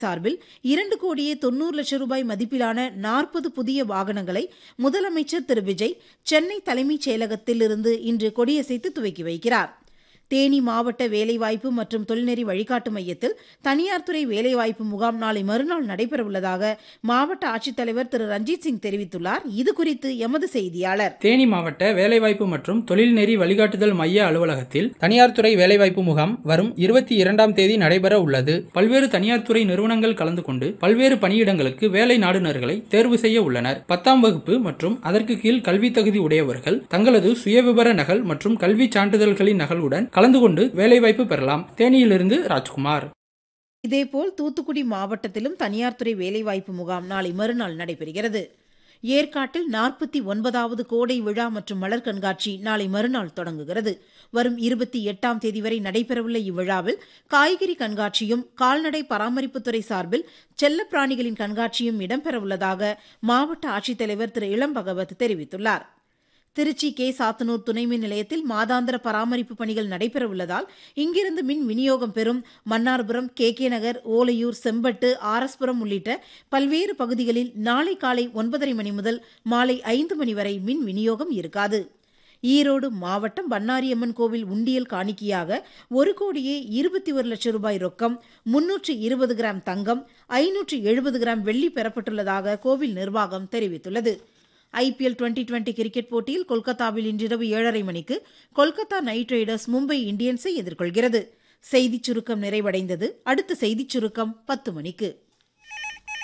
சார்பில் இரண்டு கோடியே தொன்னூறு லட்சம் ரூபாய் மதிப்பிலான நாற்பது புதிய வாகனங்களை முதலமைச்சர் திரு விஜய் சென்னை தலைமைச் செயலகத்தில் இருந்து இன்று கொடியசைத்து துவக்கி வைக்கிறார் தேனி மாவட்ட வேலைவாய்ப்பு மற்றும் தொழில்நெறி வழிகாட்டு மையத்தில் தனியார் துறை வேலைவாய்ப்பு முகாம் நாளை மறுநாள் நடைபெறவுள்ளதாக மாவட்ட ஆட்சித்தலைவர் திரு ரஞ்சித் சிங் தெரிவித்துள்ளார் இதுகுறித்து எமது செய்தியாளர் தேனி மாவட்ட வேலைவாய்ப்பு மற்றும் தொழில்நெறி வழிகாட்டுதல் மைய அலுவலகத்தில் தனியார் துறை வேலைவாய்ப்பு முகாம் வரும் இருபத்தி இரண்டாம் தேதி நடைபெற உள்ளது பல்வேறு தனியார் துறை நிறுவனங்கள் கலந்து கொண்டு பல்வேறு பணியிடங்களுக்கு வேலை நாடுனர்களை தேர்வு செய்ய உள்ளனர் பத்தாம் வகுப்பு மற்றும் அதற்கு கீழ் கல்வி தகுதி உடையவர்கள் தங்களது சுயவிவர நகல் மற்றும் கல்வி சான்றிதழ்களின் நகலுடன் கலந்து கொண்டு வேலைவாய்ப்பு பெறலாம் தேனியிலிருந்து ராஜ்குமார் இதேபோல் தூத்துக்குடி மாவட்டத்திலும் தனியார் துறை வேலைவாய்ப்பு முகாம் நாளை மறுநாள் நடைபெறுகிறது ஏற்காட்டில் நாற்பத்தி ஒன்பதாவது கோடை விழா மற்றும் மலர் கண்காட்சி நாளை மறுநாள் தொடங்குகிறது வரும் இருபத்தி எட்டாம் தேதி வரை நடைபெறவுள்ள இவ்விழாவில் காய்கறி கண்காட்சியும் கால்நடை பராமரிப்புத்துறை சார்பில் செல்லப் பிராணிகளின் கண்காட்சியும் இடம்பெறவுள்ளதாக மாவட்ட ஆட்சித்தலைவர் திரு இளம் பகவத் தெரிவித்துள்ளார் திருச்சி கே சாத்தனூர் துணை மின் நிலையத்தில் மாதாந்திர பராமரிப்பு பணிகள் நடைபெறவுள்ளதால் இங்கிருந்து மின் விநியோகம் பெறும் மன்னார்புரம் கே கே நகர் ஓலையூர் செம்பட்டு ஆரஸ்புரம் உள்ளிட்ட பல்வேறு பகுதிகளில் நாளை காலை ஒன்பதரை மணி முதல் மாலை ஐந்து மணி வரை மின் விநியோகம் இருக்காது ஈரோடு மாவட்டம் பன்னாரியம்மன் கோவில் உண்டியல் காணிக்கையாக ஒரு கோடியே இருபத்தி ஒரு லட்சம் ரூபாய் ரொக்கம் முன்னூற்று இருபது கிராம் தங்கம் ஐநூற்று எழுபது கிராம் வெள்ளி பெறப்பட்டுள்ளதாக கோவில் நிர்வாகம் தெரிவித்துள்ளது ஐபிஎல் டுவெண்டி டுவெண்டி கிரிக்கெட் போட்டியில் கொல்கத்தாவில் இன்றிரவு ஏழரை மணிக்கு கொல்கத்தா நைட் ரைடர்ஸ் மும்பை இந்தியன்ஸை எதிர்கொள்கிறது செய்திச் சுருக்கம் நிறைவடைந்தது அடுத்த செய்திச் சுருக்கம் பத்து மணிக்கு